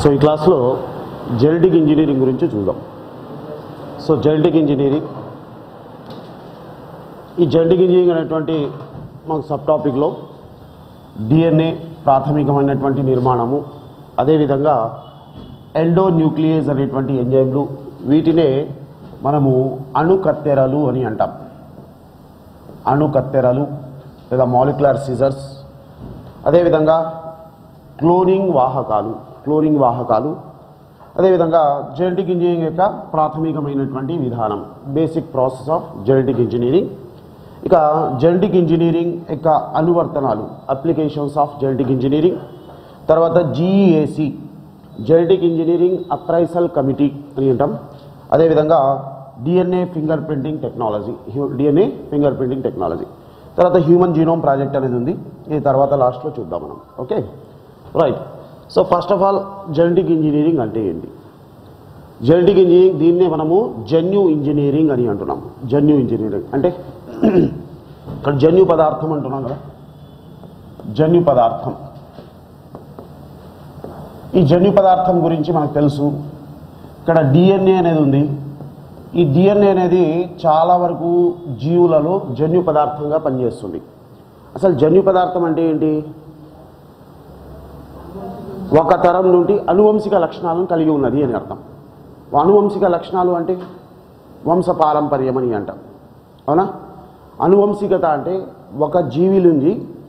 so ఈ క్లాస్లో genetic engineering గురించి చూద్దాం సో జెనెటిక్ ఇంజనీరింగ్ ఈ జెనెటిక్ ఇంజనీరింగ్ అనేటువంటి మాకు సబ్ టాపిక్లో డిఎన్ఏ ప్రాథమికమైనటువంటి నిర్మాణము అదేవిధంగా ఎండో న్యూక్లియస్ అనేటువంటి ఎంజైమ్లు వీటినే మనము అణుకత్తెరలు అని అంటాం అణుకత్తెరలు లేదా మాలిక్యులర్ సిజర్స్ అదేవిధంగా క్లోనింగ్ వాహకాలు క్లోనింగ్ వాహకాలు అదేవిధంగా జెనెటిక్ ఇంజనీరింగ్ యొక్క ప్రాథమికమైనటువంటి విధానం basic process of genetic engineering ఇక జెనెటిక్ ఇంజనీరింగ్ యొక్క అనువర్తనాలు అప్లికేషన్స్ ఆఫ్ జెనెటిక్ ఇంజనీరింగ్ తర్వాత GEAC genetic engineering appraisal committee అని అంటాం అదేవిధంగా DNA finger fingerprinting technology DNA finger fingerprinting technology తర్వాత హ్యూమన్ జీనోమ్ ప్రాజెక్ట్ అనేది ఉంది ఇది తర్వాత లాస్ట్లో చూద్దాం మనం okay right so first of all genetic engineering అంటే ఏంటి జెనెటిక్ ఇంజనీరింగ్ దీన్నే మనము జన్యు ఇంజనీరింగ్ అని అంటున్నాం జన్యు ఇంజనీరింగ్ అంటే ఇక్కడ జన్యు పదార్థం అంటున్నాం కదా జన్యు పదార్థం ఈ జన్యు పదార్థం గురించి మనకు తెలుసు ఇక్కడ డిఎన్ఏ అనేది ఉంది ఈ డిఎన్ఏ అనేది చాలా వరకు జీవులలో జన్యు పదార్థంగా పనిచేస్తుంది అసలు జన్యు పదార్థం అంటే ఏంటి ఒక తరం నుండి అనువంశిక లక్షణాలను కలిగి ఉన్నది అని అర్థం అనువంశిక లక్షణాలు అంటే వంశ పారంపర్యం అని అంటాం అవునా అనువంశికత అంటే ఒక జీవి నుండి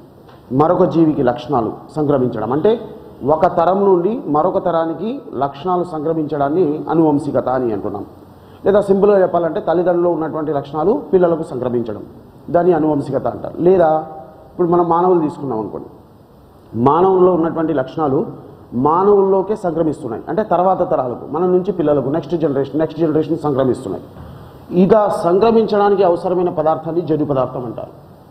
మరొక జీవికి లక్షణాలు సంక్రమించడం అంటే ఒక తరం నుండి మరొక తరానికి లక్షణాలు సంక్రమించడాన్ని అనువంశికత అని అంటున్నాం లేదా సింపుల్గా చెప్పాలంటే తల్లిదండ్రులు ఉన్నటువంటి లక్షణాలు పిల్లలకు సంక్రమించడం దాన్ని అనువంశికత అంటారు లేదా ఇప్పుడు మనం మానవులు తీసుకున్నాం అనుకోండి మానవుల్లో ఉన్నటువంటి లక్షణాలు మానవుల్లోకే సంక్రమిస్తున్నాయి అంటే తర్వాత తరాలకు మన నుంచి పిల్లలకు నెక్స్ట్ జనరేషన్ నెక్స్ట్ జనరేషన్ సంక్రమిస్తున్నాయి ఇక సంక్రమించడానికి అవసరమైన పదార్థాన్ని జన్యు పదార్థం అంటారు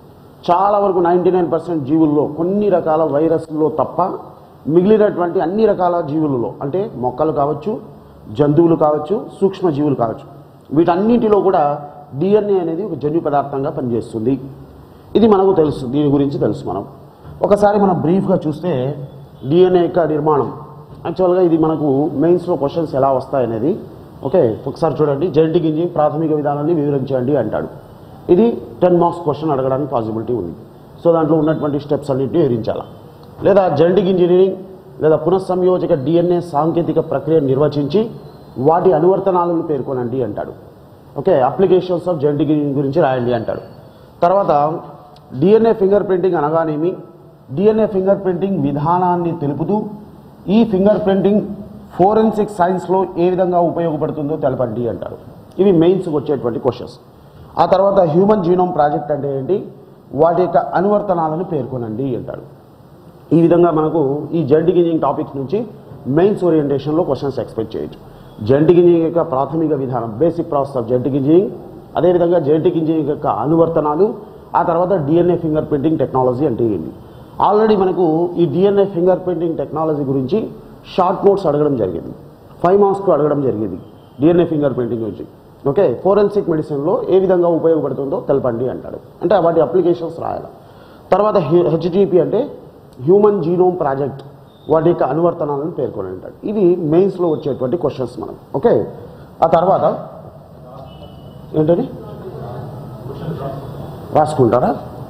చాలా వరకు నైంటీ నైన్ పర్సెంట్ జీవుల్లో కొన్ని రకాల వైరస్లో తప్ప మిగిలినటువంటి అన్ని రకాల జీవులలో అంటే మొక్కలు కావచ్చు జంతువులు కావచ్చు సూక్ష్మజీవులు కావచ్చు వీటన్నిటిలో కూడా డిఎన్ఏ అనేది ఒక జన్యు పదార్థంగా పనిచేస్తుంది ఇది మనకు తెలుసు దీని గురించి తెలుసు మనం ఒకసారి మనం బ్రీఫ్గా చూస్తే డిఎన్ఏ యొక్క నిర్మాణం యాక్చువల్గా ఇది మనకు మెయిన్స్లో క్వశ్చన్స్ ఎలా వస్తాయనేది ఓకే ఒకసారి చూడండి జెనెటిక్ ఇంజినియరింగ్ ప్రాథమిక విధానాన్ని వివరించండి అంటాడు ఇది టెన్ మార్క్స్ క్వశ్చన్ అడగడానికి పాసిబిలిటీ ఉంది సో దాంట్లో ఉన్నటువంటి స్టెప్స్ అన్నింటినీ వివరించాలా లేదా జెనెటిక్ ఇంజనీరింగ్ లేదా పునఃసంయోజక డిఎన్ఏ సాంకేతిక ప్రక్రియ నిర్వచించి వాటి అనువర్తనాలను పేర్కొనండి అంటాడు okay applications of genetic engineering గురించి రాయండి అంటాడు తర్వాత డిఎన్ఏ ఫింగర్ ప్రింటింగ్ అనగానేమి డిఎన్ఏ ఫింగర్ ప్రింటింగ్ విధానాన్ని తెలుపుతూ ఈ ఫింగర్ ప్రింటింగ్ ఫోరెన్సిక్ సైన్స్లో ఏ విధంగా ఉపయోగపడుతుందో తెలపండి అంటారు ఇవి మెయిన్స్కి వచ్చేటువంటి క్వశ్చన్స్ ఆ తర్వాత హ్యూమన్ జీనోమ్ ప్రాజెక్ట్ అంటే ఏంటి వాటి యొక్క అనువర్తనాలను పేర్కొనండి అంటాడు ఈ విధంగా మనకు ఈ జెనెటిక్ ఇంజనీరింగ్ టాపిక్స్ నుంచి మెయిన్స్ ఓరియంటేషన్లో క్వశ్చన్స్ ఎక్స్పెక్ట్ చేయొచ్చు జెనెటిక్ ఇంజనీరింగ్ యొక్క ప్రాథమిక విధానం basic process of genetic engineering అదేవిధంగా జెనెటిక్ ఇంజనీరింగ్ యొక్క అనువర్తనాలు ఆ తర్వాత డిఎన్ఏ ఫింగర్ ప్రింటింగ్ టెక్నాలజీ అంటే ఏంటి ఆల్రెడీ మనకు ఈ డిఎన్ఏ ఫింగర్ ప్రింటింగ్ టెక్నాలజీ గురించి షార్ట్ నోట్స్ అడగడం జరిగింది ఫైవ్ మార్క్స్కు అడగడం జరిగింది డిఎన్ఏ ఫింగర్ ప్రింటింగ్ గురించి ఓకే ఫోరెన్సిక్ మెడిసిన్లో ఏ విధంగా ఉపయోగపడుతుందో తెలపండి అంటాడు అంటే వాటి అప్లికేషన్స్ రాయాలి తర్వాత హెచ్జిపి అంటే హ్యూమన్ జీనోమ్ ప్రాజెక్ట్ వాటి యొక్క అనువర్తనాలను పేర్కొని అంటాడు ఇవి మెయిన్స్లో వచ్చేటువంటి క్వశ్చన్స్ మనం ఓకే ఆ తర్వాత ఏంటని రాసుకుంటారా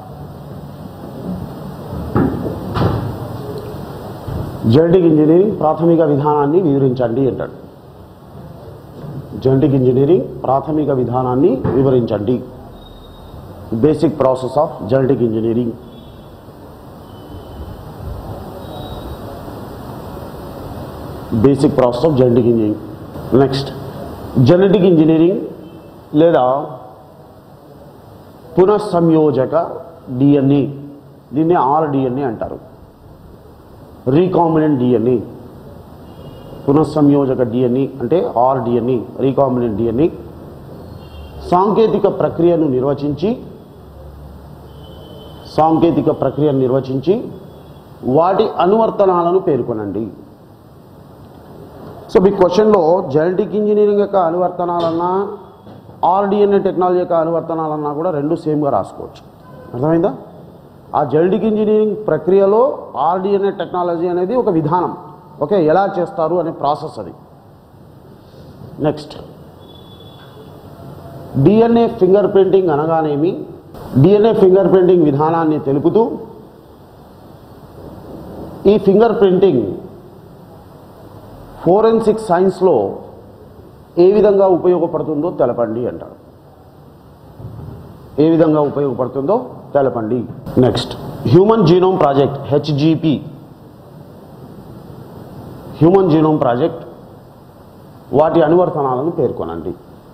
జెనెటిక్ ఇంజనీరింగ్ ప్రాథమిక విధానాన్ని వివరించండి అంటాడు జెనెటిక్ ఇంజనీరింగ్ ప్రాథమిక విధానాన్ని వివరించండి basic process of genetic engineering basic process of genetic engineering next genetic engineering లేదా పునఃసంయోజక డిఎన్ఏ దీన్ని ఆర్డిఎన్ఏ అంటారు రీకాంబినెంట్ డిఎన్ఏ పునఃసంయోజక డిఎన్ఏ అంటే ఆర్డిఎన్ఏ రీకాంబినెంట్ డిఎన్ఏ సాంకేతిక ప్రక్రియను నిర్వచించి సాంకేతిక ప్రక్రియను నిర్వచించి వాటి అనువర్తనాలను పేర్కొనండి సో మీ క్వశ్చన్లో జెనెటిక్ ఇంజనీరింగ్ యొక్క అనువర్తనాలన్నా ఆర్డిఎన్ఏ టెక్నాలజీ యొక్క అనువర్తనాలన్నా కూడా రెండు సేమ్గా రాసుకోవచ్చు అర్థమైందా ఆ జెనెటిక్ ఇంజనీరింగ్ ప్రక్రియలో ఆర్డిఎన్ఏ టెక్నాలజీ అనేది ఒక విధానం ఓకే ఎలా చేస్తారు అనే ప్రాసెస్ అది నెక్స్ట్ డిఎన్ఏ ఫింగర్ ప్రింటింగ్ అనగానేమి డిఎన్ఏ ఫింగర్ ప్రింటింగ్ విధానాన్ని తెలుపుతూ ఈ ఫింగర్ ప్రింటింగ్ ఫోరెన్సిక్ సైన్స్లో ఏ విధంగా ఉపయోగపడుతుందో తెలపండి అంటాడు ఏ విధంగా ఉపయోగపడుతుందో తెలపండి next human genome project HGP human genome project వాటి అనువర్తనాలను పేర్కొనండి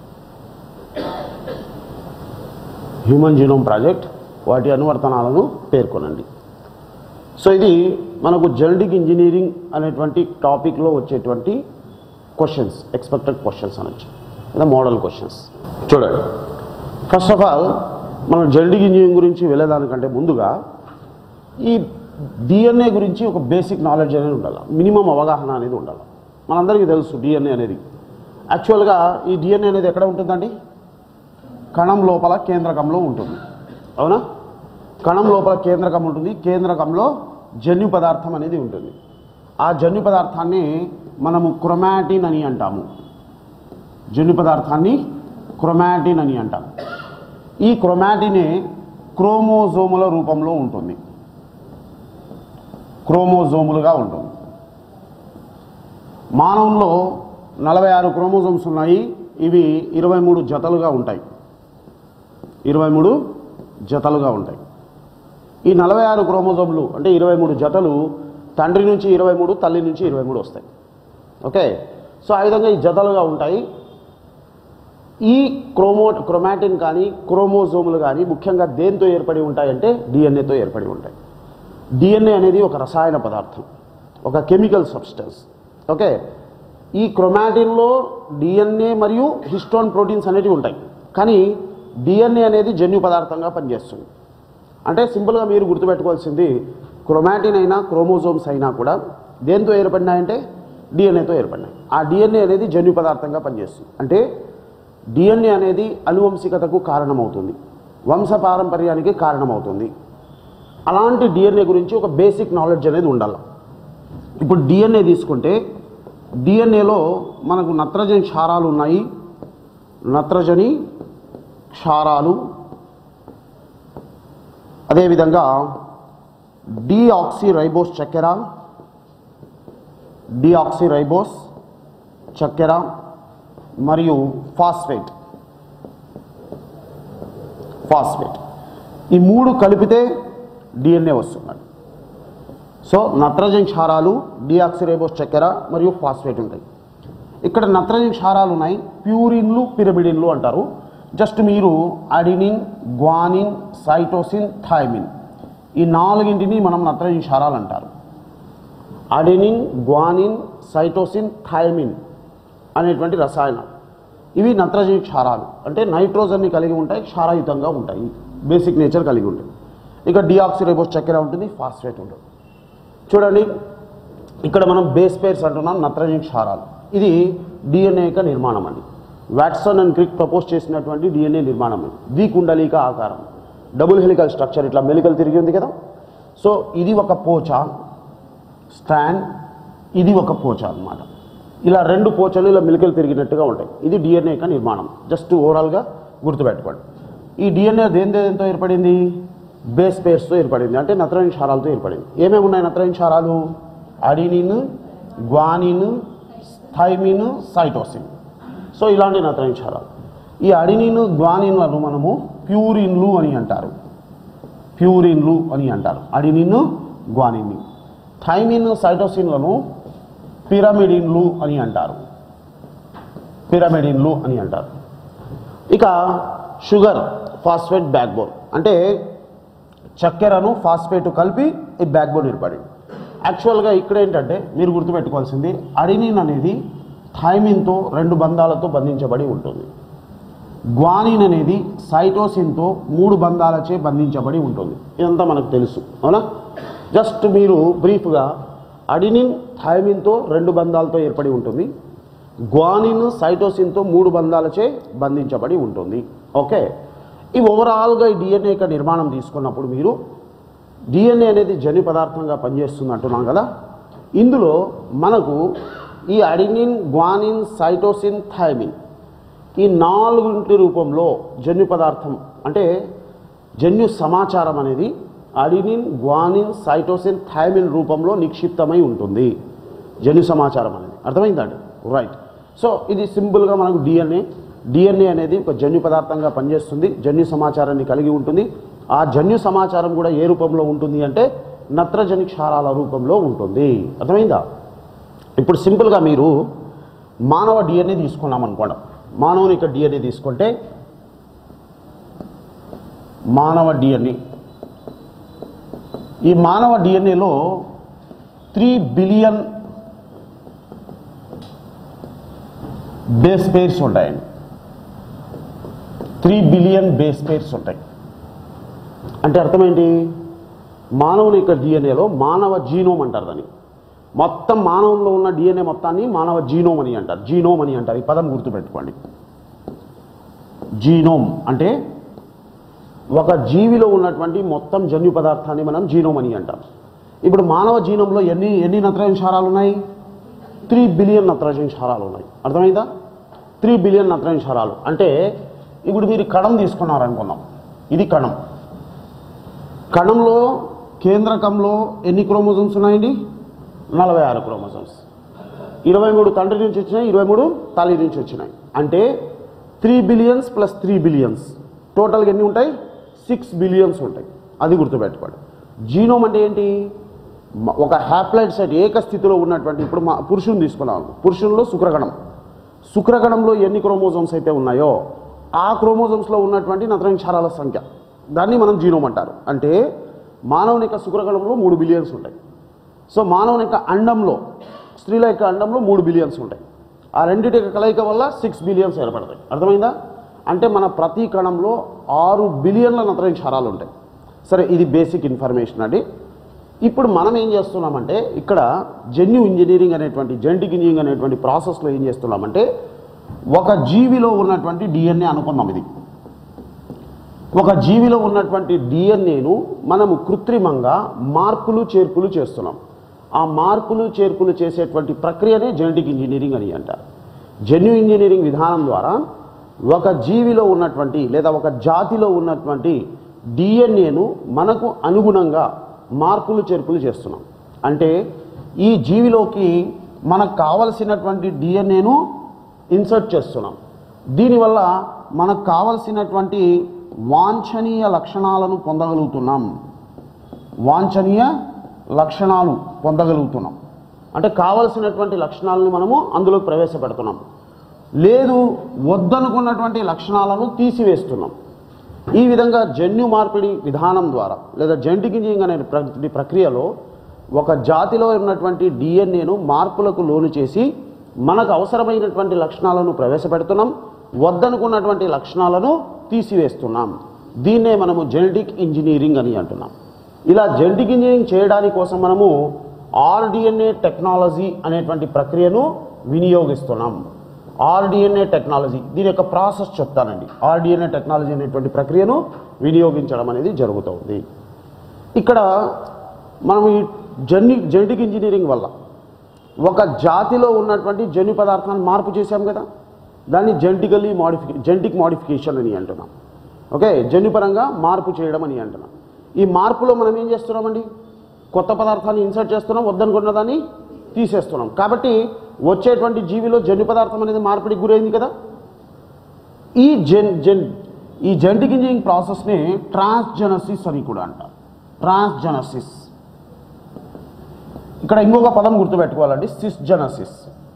హ్యూమన్ జీనోమ్ ప్రాజెక్ట్ వాటి అనువర్తనాలను పేర్కొనండి సో ఇది మనకు జెనటిక్ ఇంజనీరింగ్ అనేటువంటి టాపిక్లో వచ్చేటువంటి క్వశ్చన్స్ ఎక్స్పెక్టెడ్ క్వశ్చన్స్ అనొచ్చు లేదా మోడల్ క్వశ్చన్స్ చూడండి ఫస్ట్ ఆఫ్ ఆల్ మనం జెనటిక్ ఇంజనీరింగ్ గురించి వెళ్ళేదానికంటే ముందుగా ఈ డిఎన్ఏ గురించి ఒక బేసిక్ నాలెడ్జ్ అనేది ఉండాలి మినిమం అవగాహన అనేది ఉండాలి మనందరికీ తెలుసు డిఎన్ఏ అనేది యాక్చువల్గా ఈ డిఎన్ఏ అనేది ఎక్కడ ఉంటుందండి కణం లోపల కేంద్రకంలో ఉంటుంది అవునా కణం లోపల కేంద్రకం ఉంటుంది కేంద్రకంలో జన్యు పదార్థం అనేది ఉంటుంది ఆ జన్యు పదార్థాన్ని మనము క్రొమాటిన్ అని అంటాము జన్యు పదార్థాన్ని క్రొమాటిన్ అని అంటాం ఈ క్రొమాటినే క్రోమోజోముల రూపంలో ఉంటుంది క్రోమోజోములుగా ఉంటుంది మానవంలో నలభై ఆరు క్రోమోజోమ్స్ ఉన్నాయి ఇవి ఇరవై మూడు జతలుగా ఉంటాయి ఇరవై మూడు జతలుగా ఉంటాయి ఈ నలభై ఆరు క్రోమోజోములు అంటే ఇరవై మూడు జతలు తండ్రి నుంచి ఇరవై మూడు తల్లి నుంచి ఇరవై మూడు వస్తాయి ఓకే సో ఆ విధంగా ఈ జతలుగా ఉంటాయి ఈ క్రోమో క్రొమాటిన్ కానీ క్రోమోజోములు కానీ ముఖ్యంగా దేంతో ఏర్పడి ఉంటాయంటే డిఎన్ఏతో ఏర్పడి ఉంటాయి డిఎన్ఏ అనేది ఒక రసాయన పదార్థం ఒక కెమికల్ సబ్స్టెన్స్ ఓకే ఈ క్రొమాటిన్లో డిఎన్ఏ మరియు హిస్టోన్ ప్రోటీన్స్ అనేటివి ఉంటాయి కానీ డిఎన్ఏ అనేది జన్యు పదార్థంగా పనిచేస్తుంది అంటే సింపుల్గా మీరు గుర్తుపెట్టుకోవాల్సింది క్రొమాటిన్ అయినా క్రోమోజోమ్స్ అయినా కూడా దేంతో ఏర్పడినాయంటే డిఎన్ఏతో ఏర్పడినాయి ఆ డిఎన్ఏ అనేది జన్యు పదార్థంగా పనిచేస్తుంది అంటే డిఎన్ఏ అనేది అనువంశికతకు కారణమవుతుంది వంశ పారంపర్యానికి కారణమవుతుంది అలాంటి డిఎన్ఏ గురించి ఒక బేసిక్ నాలెడ్జ్ అనేది ఉండాలి ఇప్పుడు డిఎన్ఏ తీసుకుంటే డిఎన్ఏలో మనకు నత్రజని క్షారాలు ఉన్నాయి నత్రజని క్షారాలు అదేవిధంగా డిఆక్సిరైబోస్ చక్కెర డిఆక్సిరైబోస్ చక్కెర మరియు ఫాస్ఫేట్ ఫాస్ఫేట్ ఈ మూడు కలిపితే డిఎన్ఏ వస్తున్నాడు సో నత్రజని క్షారాలు డిఆక్సిరైబోస్ చక్కెర మరియు ఫాస్ఫేట్ ఉంటాయి ఇక్కడ నత్రజని క్షారాలు ఉన్నాయి ప్యూరిన్లు పిరమిడిన్లు అంటారు జస్ట్ మీరు అడినిన్ గ్వానిన్ సైటోసిన్ థైమిన్ ఈ నాలుగింటిని మనం నత్రజని క్షారాలు అంటారు అడెనిన్ గ్వానిన్ సైటోసిన్ థైమిన్ అనేటువంటి రసాయనాలు ఇవి నత్రజని క్షారాలు అంటే నైట్రోజన్ని కలిగి ఉంటాయి క్షారయుతంగా ఉంటాయి బేసిక్ నేచర్ కలిగి ఉంటాయి ఇక డిఆక్సిరైబోస్ చక్కెర ఉంటుంది ఫాస్ఫేట్ ఉంటుంది చూడండి ఇక్కడ మనం బేస్ పేర్స్ అంటున్నాం నత్రజని క్షారాలు ఇది డిఎన్ఏ యొక్క నిర్మాణం అండి వాట్సన్ అండ్ క్రిక్ ప్రపోజ్ చేసినటువంటి డిఎన్ఏ నిర్మాణం ఇది ద్వికుండలీక ఆకారం డబుల్ హెలికల్ స్ట్రక్చర్ ఇట్లా మెలికలు తిరిగి ఉంది కదా సో ఇది ఒక పోచ స్ట్రాండ్ ఇది ఒక పోచ అన్నమాట ఇలా రెండు పోచలు ఇలా మెలికలు తిరిగినట్టుగా ఉంటాయి ఇది డిఎన్ఏ యొక్క నిర్మాణం జస్ట్ ఓవరాల్గా గుర్తుపెట్టుకోండి ఈ డిఎన్ఏ దేని దేంతో ఏర్పడింది బేస్ పేర్స్తో ఏర్పడింది అంటే నత్రజని క్షారాలతో ఏర్పడింది ఏమేమి ఉన్నాయి నత్రజని క్షారాలు adenine guanine thymine cytosine so ఇలాంటి నత్రజని క్షారాలు ఈ అడినిన్ గ్వానిన్లను మనము ప్యూరిన్లు అని అంటారు ప్యూరిన్లు అని అంటారు అడినిన్ గ్వానిన్ థైమిన్ సైటోసిన్లను పిరమిడిన్లు అని అంటారు పిరమిడిన్లు అని అంటారు ఇక షుగర్ ఫాస్ఫేట్ బ్యాక్బోన్ అంటే చక్కెరను ఫాస్ఫేట్ కలిపి ఈ బ్యాక్బోన్ ఏర్పడింది యాక్చువల్గా ఇక్కడ ఏంటంటే మీరు గుర్తుపెట్టుకోవాల్సింది అడినిన్ అనేది థైమిన్తో రెండు బంధాలతో బంధించబడి ఉంటుంది గ్వానిన్ అనేది సైటోసిన్తో మూడు బంధాలచే బంధించబడి ఉంటుంది ఇదంతా మనకు తెలుసు అవునా జస్ట్ మీరు బ్రీఫ్గా అడినిన్ థైమిన్తో రెండు బంధాలతో ఏర్పడి ఉంటుంది గ్వానిన్ సైటోసిన్తో మూడు బంధాలచే బంధించబడి ఉంటుంది ఓకే ఈ ఓవరాల్గా ఈ డిఎన్ఏ యొక్క నిర్మాణం తీసుకున్నప్పుడు మీరు డిఎన్ఏ అనేది జన్యు పదార్థంగా పనిచేస్తుంది అంటున్నాం కదా ఇందులో మనకు ఈ అడినిన్ గ్వానిన్ సైటోసిన్ థైమిన్ ఈ నాలుగింటి రూపంలో జన్యు పదార్థం అంటే జన్యు సమాచారం అనేది అడినిన్ గ్వానిన్ సైటోసిన్ థైమిన్ రూపంలో నిక్షిప్తమై ఉంటుంది జన్యు సమాచారం అనేది అర్థమైందండి రైట్ సో ఇది సింపుల్గా మనకు డిఎన్ఏ డిఎన్ఏ అనేది ఒక జన్యు పదార్థంగా పనిచేస్తుంది జన్యు సమాచారాన్ని కలిగి ఉంటుంది ఆ జన్యు సమాచారం కూడా ఏ రూపంలో ఉంటుంది అంటే నత్రజని క్షారాల రూపంలో ఉంటుంది అర్థమైందా ఇప్పుడు సింపుల్గా మీరు మానవ డిఎన్ఏ తీసుకున్నాం అనుకోండి మానవుని యొక్క డిఎన్ఏ తీసుకుంటే మానవ డిఎన్ఏ ఈ మానవ డిఎన్ఏలో త్రీ బిలియన్ బేస్ పేర్స్ ఉంటాయండి త్రీ బిలియన్ బేస్ పేర్స్ ఉంటాయి అంటే అర్థం ఏంటి మానవుని యొక్క డిఎన్ఏలో మానవ జీనోమ్ అంటారు దాన్ని మొత్తం మానవంలో ఉన్న డిఎన్ఏ మొత్తాన్ని మానవ జీనోమ్ అని అంటారు జీనోమ్ అని అంటారు ఈ పదం గుర్తుపెట్టుకోండి జీనోమ్ అంటే ఒక జీవిలో ఉన్నటువంటి మొత్తం జన్యు పదార్థాన్ని మనం జీనోమ్ అని అంటాం ఇప్పుడు మానవ జీనోంలో ఎన్ని ఎన్ని నత్రజని క్షారాలు ఉన్నాయి త్రీ బిలియన్ నత్రజని క్షారాలు ఉన్నాయి అర్థమైందా త్రీ బిలియన్ నత్రజని క్షారాలు అంటే ఇప్పుడు మీరు కణం తీసుకున్నారనుకున్నాం ఇది కణం కణంలో కేంద్రకంలో ఎన్ని క్రోమోజోమ్స్ ఉన్నాయండి నలభై ఆరు క్రోమోజోమ్స్ ఇరవై మూడు తండ్రి నుంచి వచ్చినాయి ఇరవై మూడు తల్లి నుంచి వచ్చినాయి అంటే three billions plus three billions టోటల్గా ఎన్ని ఉంటాయి సిక్స్ బిలియన్స్ ఉంటాయి అది గుర్తుపెట్టుకోండి జీనోమ్ అంటే ఏంటి మ- ఒక హ్యాప్లైడ్ సెట్ ఏక స్థితిలో ఉన్నటువంటి ఇప్పుడు మా పురుషుని తీసుకున్నాం పురుషుల్లో శుక్రగణం శుక్రగణంలో ఎన్ని క్రోమోజోమ్స్ అయితే ఉన్నాయో ఆ క్రోమోజోమ్స్లో ఉన్నటువంటి నత్రజని క్షారాల సంఖ్య దాన్ని మనం జీనోమ్ అంటారు అంటే మానవుని యొక్క శుక్రగణంలో మూడు బిలియన్స్ ఉంటాయి సో మానవుని యొక్క అండంలో స్త్రీల యొక్క అండంలో మూడు బిలియన్స్ ఉంటాయి ఆ రెండింటి యొక్క కలయిక వల్ల సిక్స్ బిలియన్స్ ఏర్పడతాయి అర్థమైందా అంటే మన ప్రతి కణంలో ఆరు బిలియన్ల నత్రజని క్షారాలు ఉంటాయి సరే ఇది బేసిక్ ఇన్ఫర్మేషన్ అండి ఇప్పుడు మనం ఏం చేస్తున్నామంటే ఇక్కడ జన్యు ఇంజనీరింగ్ అనేటువంటి జెనటిక్ ఇంజనీరింగ్ అనేటువంటి ప్రాసెస్లో ఏం చేస్తున్నామంటే ఒక జీవిలో ఉన్నటువంటి డిఎన్ఏ అనుకున్నాం ఇది ఒక జీవిలో ఉన్నటువంటి డిఎన్ఏను మనము కృత్రిమంగా మార్పులు చేర్పులు చేస్తున్నాం ఆ మార్పులు చేర్పులు చేసేటువంటి ప్రక్రియనే జెనెటిక్ ఇంజనీరింగ్ అని అంటారు జన్యు ఇంజనీరింగ్ విధానం ద్వారా ఒక జీవిలో ఉన్నటువంటి లేదా ఒక జాతిలో ఉన్నటువంటి డిఎన్ఏను మనకు అనుగుణంగా మార్పులు చేర్పులు చేస్తున్నాం అంటే ఈ జీవిలోకి మనకు కావలసినటువంటి డిఎన్ఏను ఇన్సర్ట్ చేస్తున్నాం దీనివల్ల మనకు కావలసినటువంటి వాంఛనీయ లక్షణాలను పొందగలుగుతున్నాం వాంఛనీయ లక్షణాలు పొందగలుగుతున్నాం అంటే కావలసినటువంటి లక్షణాలను మనము అందులో ప్రవేశపెడుతున్నాం లేదు వద్దనుకున్నటువంటి లక్షణాలను తీసివేస్తున్నాం ఈ విధంగా జన్యు మార్పిడి విధానం ద్వారా లేదా జెనటిక్ ఇంజనీరింగ్ అనే ప్ర- ప్రక్రియలో ఒక జాతిలో ఉన్నటువంటి డిఎన్ఏను మార్పులకు లోను చేసి మనకు అవసరమైనటువంటి లక్షణాలను ప్రవేశపెడుతున్నాం వద్దనుకున్నటువంటి లక్షణాలను తీసివేస్తున్నాం దీన్నే మనము జెనటిక్ ఇంజనీరింగ్ అని అంటున్నాం ఇలా జెనటిక్ ఇంజనీరింగ్ చేయడానికి కోసం మనము ఆర్డిఎన్ఏ టెక్నాలజీ అనేటువంటి ప్రక్రియను వినియోగిస్తున్నాం ఆర్డిఎన్ఏ టెక్నాలజీ దీని యొక్క ప్రాసెస్ చెప్తానండి ఆర్డిఎన్ఏ టెక్నాలజీ అనేటువంటి ప్రక్రియను వినియోగించడం అనేది జరుగుతుంది ఇక్కడ మనం ఈ జెన్ని జెనటిక్ ఇంజనీరింగ్ వల్ల ఒక జాతిలో ఉన్నటువంటి జన్యు పదార్థాన్ని మార్పు చేశాం కదా దాన్ని జెనటికల్లీ మాడిఫికే జెనటిక్ మాడిఫికేషన్ అని అంటున్నాం ఓకే జన్యుపరంగా మార్పు చేయడం అని అంటున్నాం ఈ మార్పులో మనం ఏం చేస్తున్నామండి కొత్త పదార్థాన్ని ఇన్సర్ట్ చేస్తున్నాం వద్దనుకున్న దాన్ని తీసేస్తున్నాం కాబట్టి వచ్చేటువంటి జీవిలో జన్యు పదార్థం అనేది మార్పిడికి గురైంది కదా ఈ జెన్ జెన్ ఈ జెనటిక్ ఇంజనీరింగ్ ప్రాసెస్ని ట్రాన్స్జెనసిస్ అని కూడా అంటారు ట్రాన్స్జెనసిస్ ఇక్కడ ఇంకొక పదం గుర్తుపెట్టుకోవాలండి సిస్జెనసిస్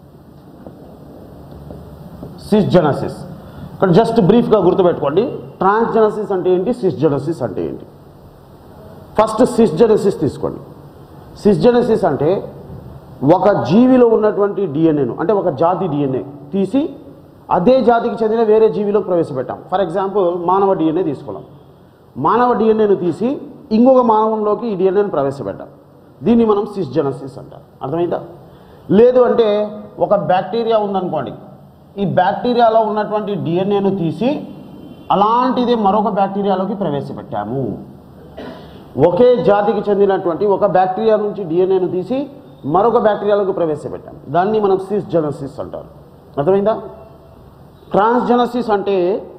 సిస్జెనసిస్ ఇక్కడ జస్ట్ బ్రీఫ్గా గుర్తుపెట్టుకోండి ట్రాన్స్జెనసిస్ అంటే ఏంటి సిస్జెనసిస్ అంటే ఏంటి ఫస్ట్ సిస్జెనసిస్ తీసుకోండి సిస్జెనసిస్ అంటే ఒక జీవిలో ఉన్నటువంటి డిఎన్ఏను అంటే ఒక జాతి డిఎన్ఏ తీసి అదే జాతికి చెందిన వేరే జీవిలోకి ప్రవేశపెట్టాం ఫర్ ఎగ్జాంపుల్ మానవ డిఎన్ఏ తీసుకున్నాం మానవ డిఎన్ఏను తీసి ఇంకొక మానవంలోకి ఈ డిఎన్ఏను ప్రవేశపెట్టాం దీన్ని మనం సిస్జెనసిస్ అంటాం అర్థమైందా లేదు అంటే ఒక బ్యాక్టీరియా ఉందనుకోండి ఈ బ్యాక్టీరియాలో ఉన్నటువంటి డిఎన్ఏను తీసి అలాంటిదే మరొక బ్యాక్టీరియాలోకి ప్రవేశపెట్టాము ఒకే జాతికి చెందినటువంటి ఒక బ్యాక్టీరియా నుంచి డిఎన్ఏను తీసి మరొక బ్యాక్టీరియాలోకి ప్రవేశపెట్టాం దాన్ని మనం సిస్ జెనసిస్ అంటారు అర్థమైందా ట్రాన్స్జెనసిస్ అంటే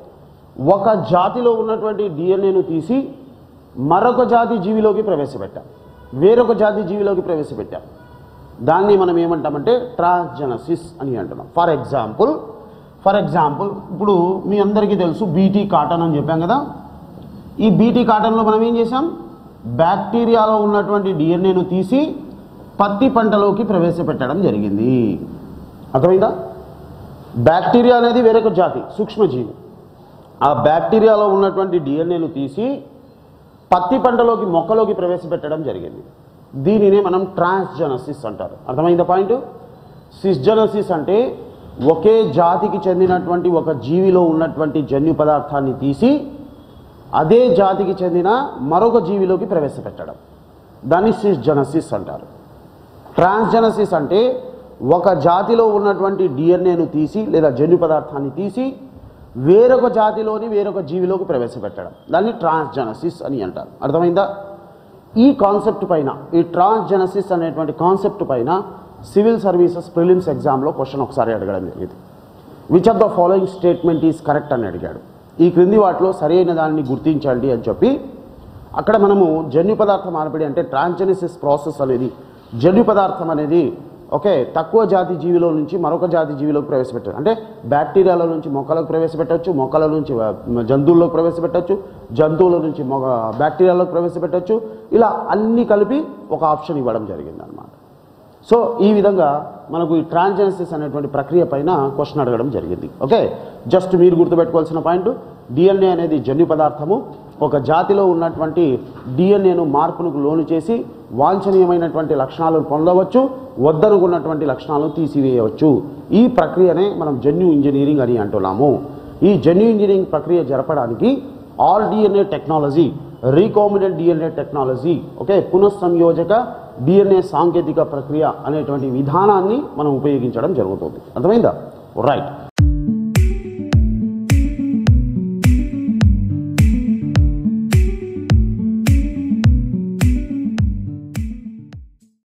ఒక జాతిలో ఉన్నటువంటి డిఎన్ఏను తీసి మరొక జాతి జీవిలోకి ప్రవేశపెట్టాం వేరొక జాతి జీవిలోకి ప్రవేశపెట్టాం దాన్ని మనం ఏమంటామంటే ట్రాన్స్జెనసిస్ అని అంటున్నాం ఫర్ ఎగ్జాంపుల్ ఫర్ ఎగ్జాంపుల్ ఇప్పుడు మీ అందరికీ తెలుసు బీటీ కాటన్ అని చెప్పాం కదా ఈ బీటీ కాటన్లో మనం ఏం చేసాం బ్యాక్టీరియాలో ఉన్నటువంటి డిఎన్ఏను తీసి పత్తి పంటలోకి ప్రవేశపెట్టడం జరిగింది అర్థమైందా బ్యాక్టీరియా అనేది వేరొక జాతి సూక్ష్మజీవి ఆ బ్యాక్టీరియాలో ఉన్నటువంటి డిఎన్ఏను తీసి పత్తి పంటలోకి మొక్కలోకి ప్రవేశపెట్టడం జరిగింది దీనినే మనం ట్రాన్స్జెనసిస్ అంటారు అర్థమైందా పాయింట్ సిస్జెనసిస్ అంటే ఒకే జాతికి చెందినటువంటి ఒక జీవిలో ఉన్నటువంటి జన్యు పదార్థాన్ని తీసి అదే జాతికి చెందిన మరొక జీవిలోకి ప్రవేశపెట్టడం దాన్ని సిస్జెనసిస్ అంటారు ట్రాన్స్జెనసిస్ అంటే ఒక జాతిలో ఉన్నటువంటి డిఎన్ఏను తీసి లేదా జన్యు పదార్థాన్ని తీసి వేరొక జాతిలోని వేరొక జీవిలోకి ప్రవేశపెట్టడం దాన్ని ట్రాన్స్జెనసిస్ అని అంటారు అర్థమైందా ఈ కాన్సెప్ట్ పైన ఈ ట్రాన్స్జెనసిస్ అనేటువంటి కాన్సెప్ట్ పైన సివిల్ సర్వీసెస్ ప్రిలిమ్స్ ఎగ్జామ్లో క్వశ్చన్ ఒకసారి అడగడం జరిగింది which of the following statement is correct అని అడిగాడు ఈ క్రింది వాటిలో సరైన దానిని గుర్తించండి అని చెప్పి అక్కడ మనము జన్యు పదార్థ మార్పిడి అంటే ట్రాన్స్జెనిసిస్ ప్రాసెస్ అనేది జన్యు పదార్థం అనేది ఓకే తక్కువ జాతి జీవిలో నుంచి మరొక జాతి జీవిలోకి ప్రవేశపెట్టారు అంటే బ్యాక్టీరియాల నుంచి మొక్కలకు ప్రవేశపెట్టవచ్చు మొక్కల నుంచి ఆ, జంతువుల్లోకి ప్రవేశపెట్టవచ్చు జంతువుల నుంచి మొగ బ్యాక్టీరియాలోకి ప్రవేశపెట్టవచ్చు ఇలా అన్నీ కలిపి ఒక ఆప్షన్ ఇవ్వడం జరిగింది అనమాట సో ఈ విధంగా మనకు ఈ ట్రాన్స్జెనసిస్ అనేటువంటి ప్రక్రియ పైన క్వశ్చన్ అడగడం జరిగింది ఓకే జస్ట్ మీరు గుర్తుపెట్టుకోవాల్సిన పాయింట్ డిఎన్ఏ అనేది జన్యు పదార్థము ఒక జాతిలో ఉన్నటువంటి డిఎన్ఏను మార్పునకు లోను చేసి వాంఛనీయమైనటువంటి లక్షణాలను పొందవచ్చు వద్దనుకున్నటువంటి లక్షణాలను తీసివేయవచ్చు ఈ ప్రక్రియనే మనం జన్యు ఇంజనీరింగ్ అని అంటున్నాము ఈ జన్యు ఇంజనీరింగ్ ప్రక్రియ జరపడానికి R DNA technology recombinant DNA technology okay పునఃసంయోజక డిఎన్ఏ సాంకేతిక ప్రక్రియ అనేటువంటి విధానాన్ని మనం ఉపయోగించడం జరుగుతుంది అర్థమైందా రైట్